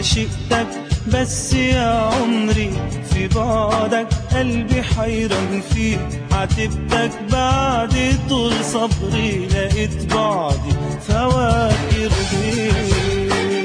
عشقتك بس يا عمري في بعدك قلبي حيران فيك عاتبتك بعد طول صبري لقيت بعدي فواكر بيك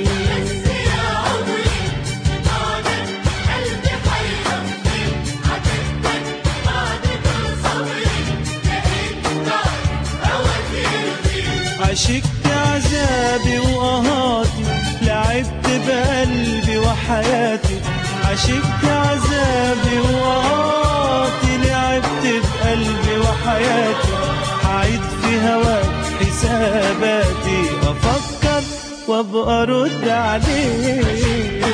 عشقت عذابي وقهاتي لعبت بقلبي وحياتي عشقت عذابي وقهاتي لعبت بقلبي وحياتي هعيد في هواك حساباتي افكر وابقى ارد عليك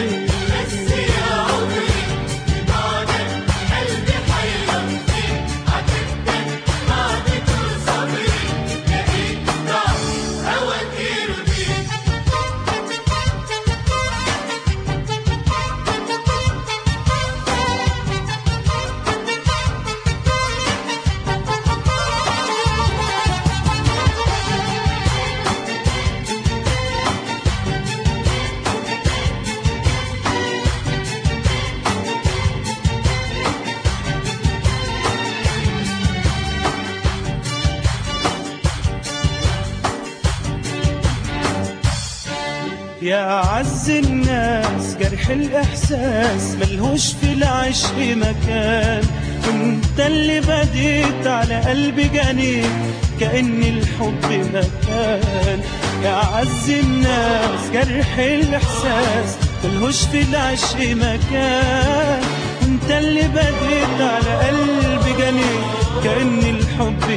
يا عز الناس جرح الإحساس ملهوش في العشق مكان انت اللي بديت على قلبي جنين كأن الحب مكان يا عز الناس جرح الإحساس ملهوش في العشق مكان انت اللي بديت على قلبي جنين كأن الحب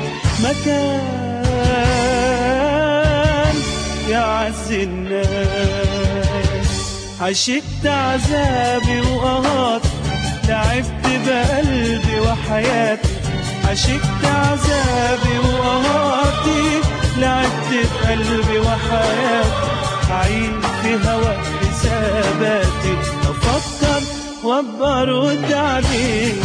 مكان يا عز الناس عشقت عذابي وقهاتي لعبت بقلبي وحياتي عشقت عذابي وقهاتي لعبت بقلبي وحياتي عين في هواك حساباتي افكر وابقى ارد عليك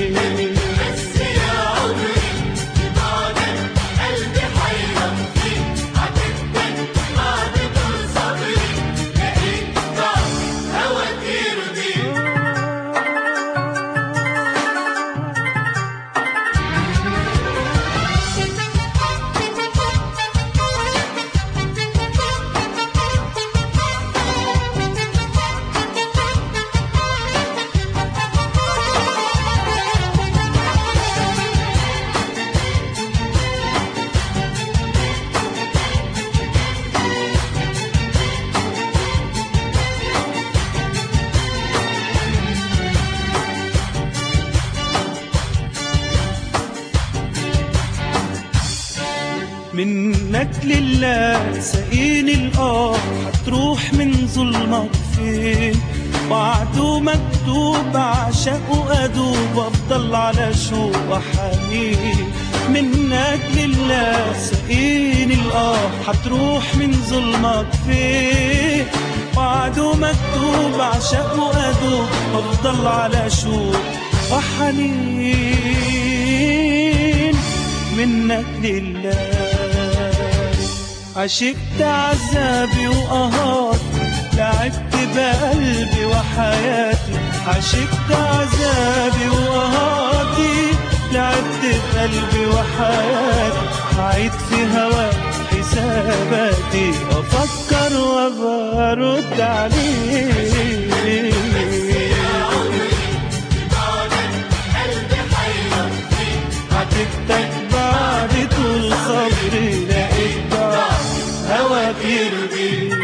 منك لله سقيني الآه هتروح من ظلمك فين وعده مكتوب عشق وأدوب أفضل على شوق وحنين منك لله سقيني الآه هتروح من ظلمك فين وعده مكتوب عشق وأدوب أفضل على شوق وحنين منك لله عشقت عذابي وقهاتي لعبت بقلبي وحياتي عشقت عذابي وقهاتي لعبت بقلبي وحياتي عيد في هواك حساباتي افكر وابقى ارد عليك عاتبتك بعد طول صبري لقيت بعد هواك يرضي